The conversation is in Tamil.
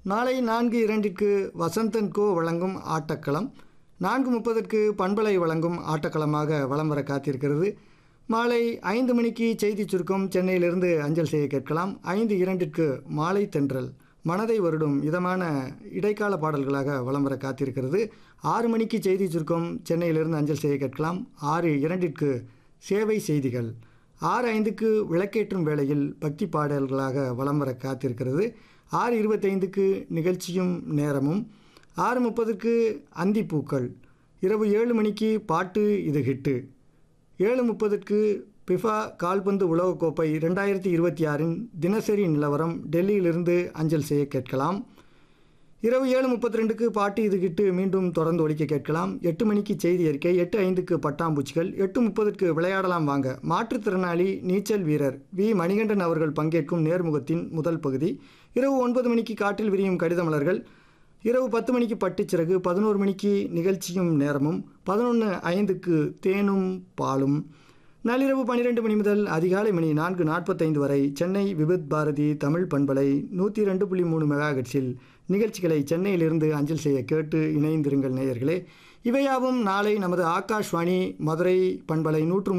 நாளை நான்கு இரண்டிற்கு வசந்தன் கோ வழங்கும் ஆட்டக்களம் நான்கு முப்பதற்கு பண்பலை வழங்கும் ஆட்டக்களமாக வலம் வர காத்திருக்கிறது மாலை ஐந்து மணிக்கு செய்தி சுருக்கம் சென்னையிலிருந்து அஞ்சல் செய்ய கேட்கலாம் ஐந்து இரண்டிற்கு மாலை தென்றல் மனதை வருடும் இதமான இடைக்கால பாடல்களாக வலம் வர காத்திருக்கிறது ஆறு மணிக்கு செய்தி சுருக்கம் சென்னையிலிருந்து அஞ்சல் செய்ய கேட்கலாம் ஆறு இரண்டிற்கு சேவை செய்திகள் ஆறு ஐந்துக்கு விளக்கேற்றும் வேளையில் பக்தி பாடல்களாக வலம் வர காத்திருக்கிறது ஆறு இருபத்தைந்துக்கு நிகழ்ச்சியும் நேரமும் ஆறு முப்பதுக்கு அந்திப்பூக்கள் இரவு ஏழு மணிக்கு பாட்டு இது ஹிட்டு ஏழு முப்பதுக்கு பிஃபா கால்பந்து உலகக்கோப்பை ரெண்டாயிரத்தி இருபத்தி ஆறின் தினசரி நிலவரம் டெல்லியிலிருந்து அஞ்சல் செய்ய கேட்கலாம் இரவு ஏழு முப்பத்தி ரெண்டுக்கு பாட்டு இது கிட்டு மீண்டும் தொடர்ந்து ஒழிக்க கேட்கலாம் எட்டு மணிக்கு செய்தி அறிக்கை எட்டு ஐந்துக்கு பட்டாம்பூச்சிகள் எட்டு முப்பதுக்கு விளையாடலாம் வாங்க மாற்றுத்திறனாளி நீச்சல் வீரர் வி மணிகண்டன் அவர்கள் பங்கேற்கும் நேர்முகத்தின் முதல் பகுதி இரவு ஒன்பது மணிக்கு காற்றில் விரியும் கடிதமலர்கள் இரவு பத்து மணிக்கு பட்டுச்சிறகு பதினோரு மணிக்கு நிகழ்ச்சியும் நேரமும் பதினொன்று ஐந்துக்கு தேனும் பாலும் நள்ளிரவு பன்னிரெண்டு மணி முதல் அதிகாலை மணி நான்கு நாற்பத்தைந்து வரை சென்னை விபத் பாரதி தமிழ் பண்பலை நூற்றி ரெண்டு புள்ளி மூணு மெகாஹெட்ஸில் நிகழ்ச்சிகளை சென்னையிலிருந்து அஞ்சல் செய்ய கேட்டு இணைந்திருங்கள் நேயர்களே இவையாவும் நாளை நமது ஆகாஷ்வாணி மதுரை பண்பலை நூற்று